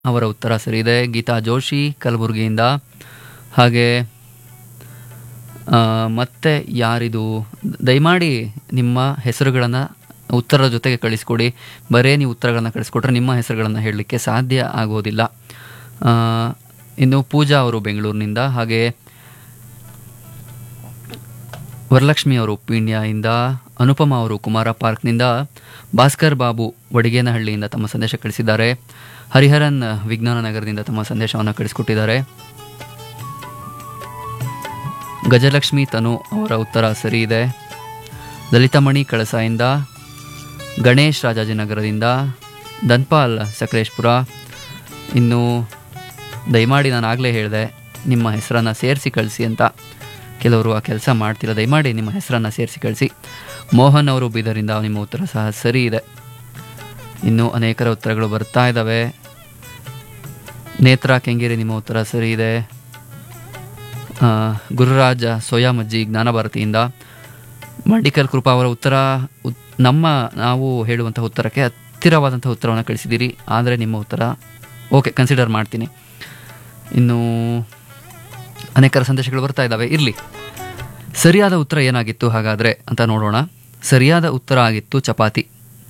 ಅವರ ಉತ್ತರ ಸರಿ ಇದೆ ಗೀತಾ ಜೋಶಿ ಕಲಬುರಗಿಯಿಂದ ಹಾಗೆ ಆ, ಮತ್ತೆ ಯಾರಿದು ದಯಮಾಡಿ ನಿಮ್ಮ ಹೆಸರುಗಳನ್ನು ಉತ್ತರದ ಜೊತೆಗೆ ಕಳಿಸ್ಕೊಡಿ ಬರೇ ನೀವು ಉತ್ತರಗಳನ್ನು ಕಳಿಸ್ಕೊಟ್ರೆ ನಿಮ್ಮ ಹೆಸರುಗಳನ್ನು ಹೇಳಲಿಕ್ಕೆ ಸಾಧ್ಯ ಆಗೋದಿಲ್ಲ ಆ, ಇನ್ನು ಪೂಜಾ ಅವರು ಬೆಂಗಳೂರಿನಿಂದ ಹಾಗೆ ವರಲಕ್ಷ್ಮಿ ಅವರು ಪೀಣ್ಯದಿಂದ ಅನುಪಮ ಅವರು ಕುಮಾರ ಪಾರ್ಕ್ನಿಂದ ಭಾಸ್ಕರ್ ಬಾಬು ವಡಿಗೇನಹಳ್ಳಿಯಿಂದ ತಮ್ಮ ಸಂದೇಶ ಕಳಿಸಿದ್ದಾರೆ ಹರಿಹರನ್ ವಿಜ್ಞಾನ ನಗರದಿಂದ ತಮ್ಮ ಸಂದೇಶವನ್ನು ಕಳಿಸಿಕೊಟ್ಟಿದ್ದಾರೆ ಗಜಲಕ್ಷ್ಮಿ ತನು ಅವರ ಉತ್ತರ ಸರಿ ಇದೆ ಲಲಿತಮಣಿ ಕಳಸಾಯಿಂದ ಗಣೇಶ್ ರಾಜಾಜಿನಗರದಿಂದ ಧನ್ಪಾಲ್ ಸಕಲೇಶ್ಪುರ ಇನ್ನು ದಯಮಾಡಿ ನಾನು ಆಗಲೇ ಹೇಳಿದೆ ನಿಮ್ಮ ಹೆಸರನ್ನು ಸೇರಿಸಿ ಕಳಿಸಿ ಅಂತ ಕೆಲವರು ಆ ಕೆಲಸ ಮಾಡ್ತಿಲ್ಲ ದಯಮಾಡಿ ನಿಮ್ಮ ಹೆಸರನ್ನು ಸೇರಿಸಿ ಕಳಿಸಿ ಮೋಹನ್ ಅವರು ಬೀದರಿಂದ ನಿಮ್ಮ ಉತ್ತರ ಸಹ ಸರಿ ಇದೆ ಇನ್ನು ಅನೇಕರ ಉತ್ತರಗಳು ಬರ್ತಾ ಇದ್ದಾವೆ ನೇತ್ರ ಕೆಂಗೇರಿ ನಿಮ್ಮ ಉತ್ತರ ಸರಿ ಇದೆ ಆ, ಗುರುರಾಜ ಸೋಯಾಮಜ್ಜಿ ಜ್ಞಾನ ಭಾರತಿಯಿಂದ ಮಂಡಿಕಲ್ ಕೃಪಾ ಅವರ ಉತ್ತರ ಉತ್- ನಮ್ಮ ನಾವು ಹೇಳುವಂತಹ ಉತ್ತರಕ್ಕೆ ಹತ್ತಿರವಾದಂತಹ ಉತ್ತರವನ್ನು ಕಳಿಸಿದ್ದೀರಿ ಆದರೆ ನಿಮ್ಮ ಉತ್ತರ ಓಕೆ ಕನ್ಸಿಡರ್ ಮಾಡ್ತೀನಿ ಇನ್ನು ಅನೇಕರ ಸಂದೇಶಗಳು ಬರ್ತಾ ಇದ್ದಾವೆ ಇರಲಿ ಸರಿಯಾದ ಉತ್ತರ ಏನಾಗಿತ್ತು ಹಾಗಾದರೆ ಅಂತ ನೋಡೋಣ ಸರಿಯಾದ ಉತ್ತರ ಆಗಿತ್ತು ಚಪಾತಿ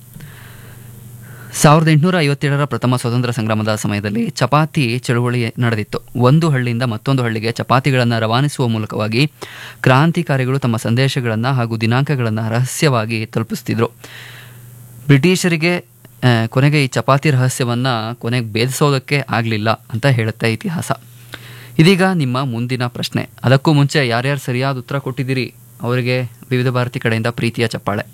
ಸಾವಿರದ ಎಂಟುನೂರ ಐವತ್ತೇಳರ ಪ್ರಥಮ ಸ್ವಾತಂತ್ರ್ಯ ಸಂಗ್ರಾಮದ ಸಮಯದಲ್ಲಿ ಚಪಾತಿ ಚಳುವಳಿ ನಡೆದಿತ್ತು ಒಂದು ಹಳ್ಳಿಯಿಂದ ಮತ್ತೊಂದು ಹಳ್ಳಿಗೆ ಚಪಾತಿಗಳನ್ನು ರವಾನಿಸುವ ಮೂಲಕವಾಗಿ ಕ್ರಾಂತಿಕಾರಿಗಳು ತಮ್ಮ ಸಂದೇಶಗಳನ್ನು ಹಾಗೂ ದಿನಾಂಕಗಳನ್ನು ರಹಸ್ಯವಾಗಿ ತಲುಪಿಸ್ತಿದ್ರು ಬ್ರಿಟಿಷರಿಗೆ ಆ, ಕೊನೆಗೆ ಈ ಚಪಾತಿ ರಹಸ್ಯವನ್ನು ಕೊನೆಗೆ ಭೇದಿಸೋದಕ್ಕೆ ಆಗಲಿಲ್ಲ ಅಂತ ಹೇಳುತ್ತೆ ಇತಿಹಾಸ ಇದೀಗ ನಿಮ್ಮ ಮುಂದಿನ ಪ್ರಶ್ನೆ ಅದಕ್ಕೂ ಮುಂಚೆ ಯಾರ್ಯಾರು ಸರಿಯಾದ ಉತ್ತರ ಕೊಟ್ಟಿದ್ದೀರಿ ಅವರಿಗೆ ವಿವಿಧ ಭಾರತಿ ಕಡೆಯಿಂದ ಪ್ರೀತಿಯ ಚಪ್ಪಾಳೆ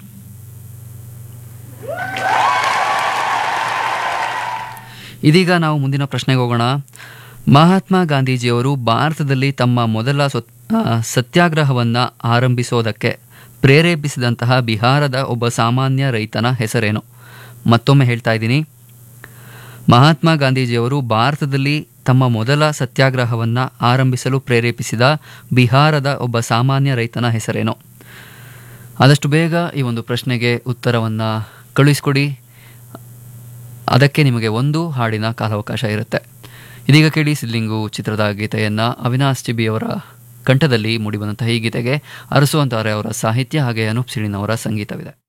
ಇದೀಗ ನಾವು ಮುಂದಿನ ಪ್ರಶ್ನೆಗೆ ಹೋಗೋಣ ಮಹಾತ್ಮ ಗಾಂಧೀಜಿಯವರು ಭಾರತದಲ್ಲಿ ತಮ್ಮ ಮೊದಲ ಸ್ವತ್ ಆ, ಸತ್ಯಾಗ್ರಹವನ್ನು ಆರಂಭಿಸೋದಕ್ಕೆ ಪ್ರೇರೇಪಿಸಿದಂತಹ ಬಿಹಾರದ ಒಬ್ಬ ಸಾಮಾನ್ಯ ರೈತನ ಹೆಸರೇನು ಮತ್ತೊಮ್ಮೆ ಹೇಳ್ತಾ ಇದ್ದೀನಿ ಮಹಾತ್ಮ ಗಾಂಧೀಜಿಯವರು ಭಾರತದಲ್ಲಿ ತಮ್ಮ ಮೊದಲ ಸತ್ಯಾಗ್ರಹವನ್ನು ಆರಂಭಿಸಲು ಪ್ರೇರೇಪಿಸಿದ ಬಿಹಾರದ ಒಬ್ಬ ಸಾಮಾನ್ಯ ರೈತನ ಹೆಸರೇನು ಆದಷ್ಟು ಬೇಗ ಈ ಒಂದು ಪ್ರಶ್ನೆಗೆ ಉತ್ತರವನ್ನು ಕಳುಹಿಸ್ಕೊಡಿ ಅದಕ್ಕೆ ನಿಮಗೆ ಒಂದು ಹಾಡಿನ ಕಾಲಾವಕಾಶ ಇರುತ್ತೆ ಇದೀಗ ಕೇಳಿ ಸಿದ್ಲಿಂಗು ಚಿತ್ರದ ಗೀತೆಯನ್ನು ಅವಿನಾಶ್ ಚಿಬಿ ಅವರ ಕಂಠದಲ್ಲಿ ಮೂಡಿಬಂದಂತಹ ಈ ಗೀತೆಗೆ ಅರಸು ಅಂತಾರೆ ಅವರ ಸಾಹಿತ್ಯ ಹಾಗೆ ಅನೂಪ್ ಸಿಳಿನವರ ಸಂಗೀತವಿದೆ